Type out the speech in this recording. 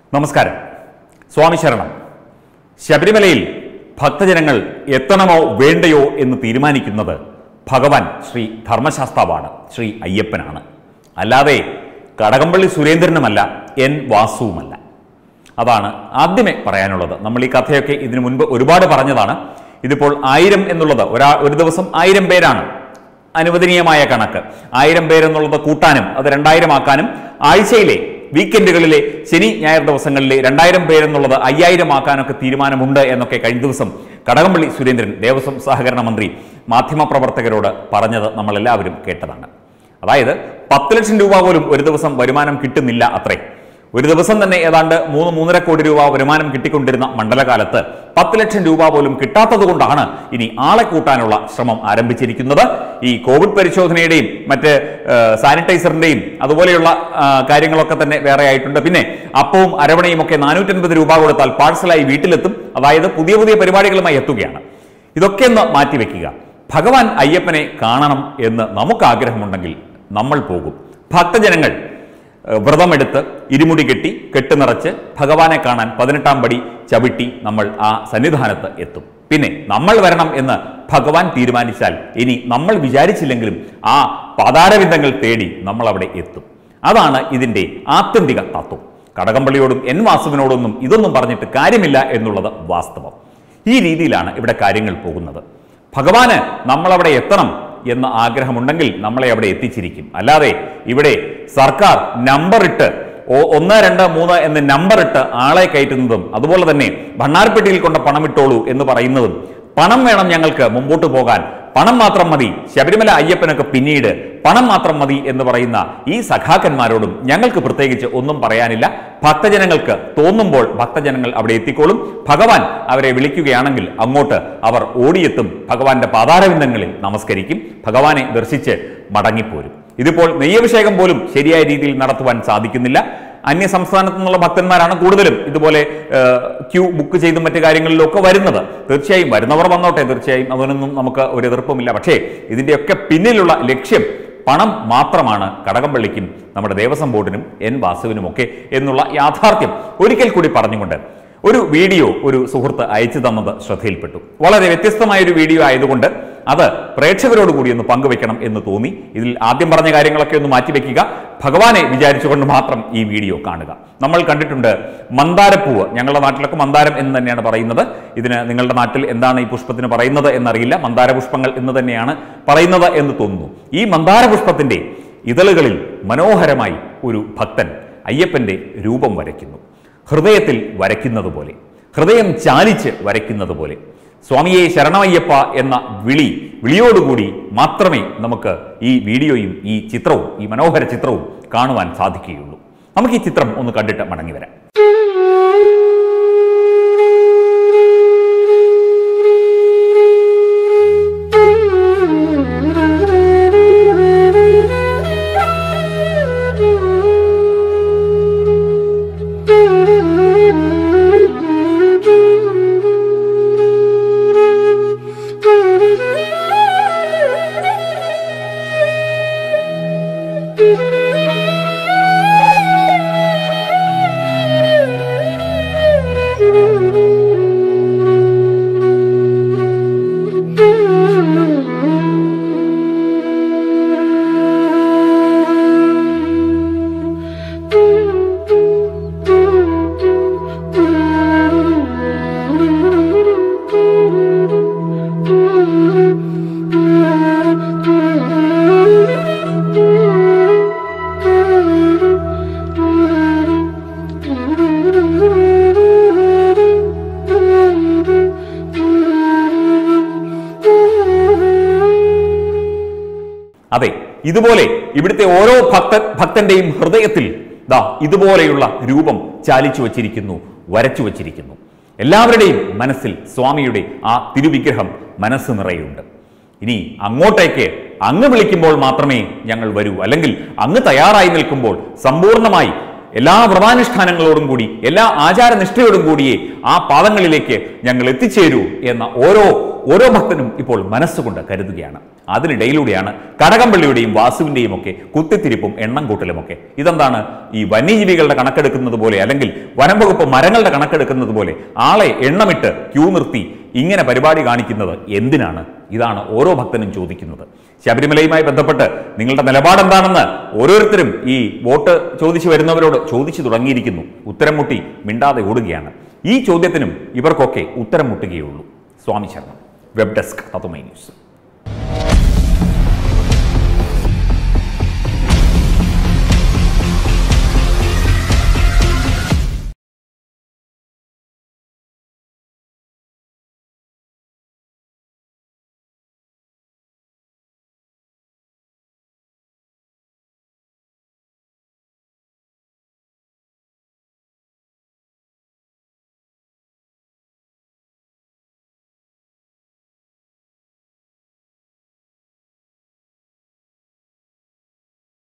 നമസ്കാരം സ്വാമി ശരണം ശബരിമലയിൽ ഭക്തജനങ്ങൾ എത്തണമോ വേണ്ടയോ എന്ന് തീരുമാനിക്കുന്നത് ഭഗവാൻ ശ്രീ ധർമ്മശാസ്താവാണ് ശ്രീ അയ്യപ്പനാണ് അല്ലാതെ കടകംപള്ളി സുരേന്ദ്രനുമല്ല എൻ വാസുവുമല്ല അതാണ് ആദ്യമേ പറയാനുള്ളത് നമ്മൾ ഈ കഥയൊക്കെ ഇതിനു മുൻപ് ഒരുപാട് പറഞ്ഞതാണ് ഇതിപ്പോൾ ആയിരം എന്നുള്ളത് ഒരാ ഒരു ദിവസം ആയിരം പേരാണ് അനുവദനീയമായ കണക്ക് ആയിരം പേരെന്നുള്ളത് കൂട്ടാനും അത് രണ്ടായിരം ആക്കാനും ആഴ്ചയിലെ വീക്കെൻഡുകളിലെ ശനി ഞായർ ദിവസങ്ങളിലെ രണ്ടായിരം പേരെന്നുള്ളത് അയ്യായിരം ആക്കാനൊക്കെ തീരുമാനമുണ്ട് എന്നൊക്കെ കഴിഞ്ഞ ദിവസം കടകംപള്ളി സുരേന്ദ്രൻ ദേവസ്വം സഹകരണ മന്ത്രി മാധ്യമപ്രവർത്തകരോട് പറഞ്ഞത് നമ്മളെല്ലാവരും കേട്ടതാണ് അതായത് പത്ത് ലക്ഷം രൂപ പോലും ഒരു ദിവസം വരുമാനം കിട്ടുന്നില്ല അത്രേ ഒരു ദിവസം തന്നെ ഏതാണ്ട് മൂന്ന് മൂന്നര കോടി രൂപ വരുമാനം കിട്ടിക്കൊണ്ടിരുന്ന മണ്ഡലകാലത്ത് പത്ത് ലക്ഷം രൂപ പോലും കിട്ടാത്തത് കൊണ്ടാണ് ഇനി ആളെ കൂട്ടാനുള്ള ശ്രമം ആരംഭിച്ചിരിക്കുന്നത് ഈ കോവിഡ് പരിശോധനയുടെയും മറ്റ് ഏഹ്, സാനിറ്റൈസറിന്റെയും അതുപോലെയുള്ള ആ, കാര്യങ്ങളൊക്കെ തന്നെ വേറെ ആയിട്ടുണ്ട് പിന്നെ അപ്പവും അരവണയും ഒക്കെ നാനൂറ്റൻപത് രൂപ കൊടുത്താൽ പാഴ്സലായി വീട്ടിലെത്തും അതായത് പുതിയ പുതിയ പരിപാടികളുമായി എത്തുകയാണ് ഇതൊക്കെ ഒന്ന് മാറ്റിവെക്കുക ഭഗവാൻ അയ്യപ്പനെ കാണണം എന്ന് നമുക്ക് ആഗ്രഹമുണ്ടെങ്കിൽ നമ്മൾ പോകും ഭക്തജനങ്ങൾ ഏഹ് വ്രതമെടുത്ത് ഇരുമുടി കെട്ടി കെട്ടുനിറച്ച് ഭഗവാനെ കാണാൻ പതിനെട്ടാം പടി ചവിട്ടി നമ്മൾ ആ സന്നിധാനത്ത് എത്തും പിന്നെ നമ്മൾ വരണം എന്ന് ഭഗവാൻ തീരുമാനിച്ചാൽ ഇനി നമ്മൾ വിചാരിച്ചില്ലെങ്കിലും ആ പാതാരവിന്ദങ്ങൾ തേടി നമ്മൾ അവിടെ എത്തും അതാണ് ഇതിൻ്റെ ആത്യന്തിക തത്വം കടകംപള്ളിയോടും എൻ വാസുവിനോടൊന്നും ഇതൊന്നും പറഞ്ഞിട്ട് കാര്യമില്ല എന്നുള്ളത് വാസ്തവം ഈ രീതിയിലാണ് ഇവിടെ കാര്യങ്ങൾ പോകുന്നത് ഭഗവാന് നമ്മളവിടെ എത്തണം എന്ന ആഗ്രഹമുണ്ടെങ്കിൽ നമ്മളെ അവിടെ എത്തിച്ചിരിക്കും അല്ലാതെ ഇവിടെ സർക്കാർ നമ്പർ ഇട്ട് ഓ- ഒന്ന് രണ്ട് മൂന്ന് എന്ന് നമ്പർ ഇട്ട് ആളെ കയറ്റുന്നതും അതുപോലെ തന്നെ ഭണ്ണാരപ്പെട്ടിയിൽ കൊണ്ട് പണം ഇട്ടോളൂ എന്ന് പറയുന്നതും പണം വേണം ഞങ്ങൾക്ക് മുമ്പോട്ട് പോകാൻ പണം മാത്രം മതി ശബരിമല അയ്യപ്പനൊക്കെ പിന്നീട് പണം മാത്രം മതി എന്ന് പറയുന്ന ഈ സഖാക്കന്മാരോടും ഞങ്ങൾക്ക് പ്രത്യേകിച്ച് ഒന്നും പറയാനില്ല ഭക്തജനങ്ങൾക്ക് തോന്നുമ്പോൾ ഭക്തജനങ്ങൾ അവിടെ എത്തിക്കോളും ഭഗവാൻ അവരെ വിളിക്കുകയാണെങ്കിൽ അങ്ങോട്ട് അവർ ഓടിയെത്തും ഭഗവാന്റെ പാതാരവിന്ദങ്ങളിൽ നമസ്കരിക്കും ഭഗവാനെ ദർശിച്ച് മടങ്ങിപ്പോരും ഇതിപ്പോൾ നെയ്യഭിഷേകം പോലും ശരിയായ രീതിയിൽ നടത്തുവാൻ സാധിക്കുന്നില്ല അന്യ സംസ്ഥാനത്തു നിന്നുള്ള ഭക്തന്മാരാണ് കൂടുതലും ഇതുപോലെ ക്യൂ ബുക്ക് ചെയ്തും മറ്റു കാര്യങ്ങളിലൊക്കെ വരുന്നത് തീർച്ചയായും വരുന്നവർ വന്നോട്ടെ തീർച്ചയായും അതിനൊന്നും നമുക്ക് ഒരു എതിർപ്പുമില്ല പക്ഷേ ഇതിൻ്റെയൊക്കെ പിന്നിലുള്ള ലക്ഷ്യം പണം മാത്രമാണ് കടകംപള്ളിക്കും നമ്മുടെ ദേവസ്വം ബോർഡിനും എൻ വാസുവിനുമൊക്കെ എന്നുള്ള യാഥാർത്ഥ്യം ഒരിക്കൽ കൂടി പറഞ്ഞുകൊണ്ട് ഒരു വീഡിയോ ഒരു സുഹൃത്ത് അയച്ചു തന്നത് ശ്രദ്ധയിൽപ്പെട്ടു വളരെ വ്യത്യസ്തമായ ഒരു വീഡിയോ ആയതുകൊണ്ട് അത് പ്രേക്ഷകരോട് കൂടി ഒന്ന് പങ്കുവെക്കണം എന്ന് തോന്നി ഇതിൽ ആദ്യം പറഞ്ഞ കാര്യങ്ങളൊക്കെ ഒന്ന് മാറ്റിവെക്കുക ഭഗവാനെ വിചാരിച്ചുകൊണ്ട് മാത്രം ഈ വീഡിയോ കാണുക നമ്മൾ കണ്ടിട്ടുണ്ട് മന്ദാരപ്പൂവ് ഞങ്ങളുടെ നാട്ടിലൊക്കെ മന്ദാരം എന്ന് തന്നെയാണ് പറയുന്നത് ഇതിന് നിങ്ങളുടെ നാട്ടിൽ എന്താണ് ഈ പുഷ്പത്തിന് പറയുന്നത് എന്നറിയില്ല മന്ദാര പുഷ്പങ്ങൾ എന്ന് തന്നെയാണ് പറയുന്നത് എന്ന് തോന്നുന്നു ഈ മന്ദാര പുഷ്പത്തിന്റെ ഇതളുകളിൽ മനോഹരമായി ഒരു ഭക്തൻ അയ്യപ്പന്റെ രൂപം വരയ്ക്കുന്നു ഹൃദയത്തിൽ വരയ്ക്കുന്നത് പോലെ ഹൃദയം ചാലിച്ച് വരയ്ക്കുന്നത് പോലെ സ്വാമിയെ ശരണമയ്യപ്പ എന്ന വിളി വിളിയോടുകൂടി മാത്രമേ നമുക്ക് ഈ വീഡിയോയും ഈ ചിത്രവും ഈ മനോഹര ചിത്രവും കാണുവാൻ സാധിക്കുകയുള്ളൂ നമുക്ക് ഈ ചിത്രം ഒന്ന് കണ്ടിട്ട് മടങ്ങി വരാം അതെ ഇതുപോലെ ഇവിടുത്തെ ഓരോ ഭക്ത ഭക്തന്റെയും ഹൃദയത്തിൽ ദാ ഇതുപോലെയുള്ള രൂപം ചാലിച്ചു വച്ചിരിക്കുന്നു വരച്ചു വച്ചിരിക്കുന്നു എല്ലാവരുടെയും മനസ്സിൽ സ്വാമിയുടെ ആ തിരുവിഗ്രഹം മനസ്സ് നിറയുണ്ട് ഇനി അങ്ങോട്ടേക്ക് അങ്ങ് വിളിക്കുമ്പോൾ മാത്രമേ ഞങ്ങൾ വരൂ അല്ലെങ്കിൽ അങ്ങ് തയ്യാറായി നിൽക്കുമ്പോൾ സമ്പൂർണ്ണമായി എല്ലാ വ്രതാനുഷ്ഠാനങ്ങളോടും കൂടി എല്ലാ ആചാരനിഷ്ഠയോടും കൂടിയേ ആ പാദങ്ങളിലേക്ക് ഞങ്ങൾ എത്തിച്ചേരൂ എന്ന ഓരോ ഓരോ ഭക്തനും ഇപ്പോൾ മനസ്സുകൊണ്ട് കരുതുകയാണ് അതിനിടയിലൂടെയാണ് കടകംപള്ളിയുടെയും വാസുവിന്റെയും ഒക്കെ കുത്തിത്തിരിപ്പും എണ്ണം കൂട്ടലും ഒക്കെ ഇതെന്താണ് ഈ വന്യജീവികളുടെ കണക്കെടുക്കുന്നത് പോലെ അല്ലെങ്കിൽ വനം വകുപ്പ് മരങ്ങളുടെ കണക്കെടുക്കുന്നത് പോലെ ആളെ എണ്ണമിട്ട് ക്യൂ നിർത്തി ഇങ്ങനെ പരിപാടി കാണിക്കുന്നത് എന്തിനാണ് ഇതാണ് ഓരോ ഭക്തനും ചോദിക്കുന്നത് ശബരിമലയുമായി ബന്ധപ്പെട്ട് നിങ്ങളുടെ നിലപാട് എന്താണെന്ന് ഓരോരുത്തരും ഈ വോട്ട് ചോദിച്ചു വരുന്നവരോട് ചോദിച്ചു തുടങ്ങിയിരിക്കുന്നു ഉത്തരം മുട്ടി മിണ്ടാതെ ഓടുകയാണ് ഈ ചോദ്യത്തിനും ഇവർക്കൊക്കെ ഉത്തരം മുട്ടുകയുള്ളൂ സ്വാമി ശരണം വെബ് ഡെസ്ക് തത്തുമൈ ന്യൂസ്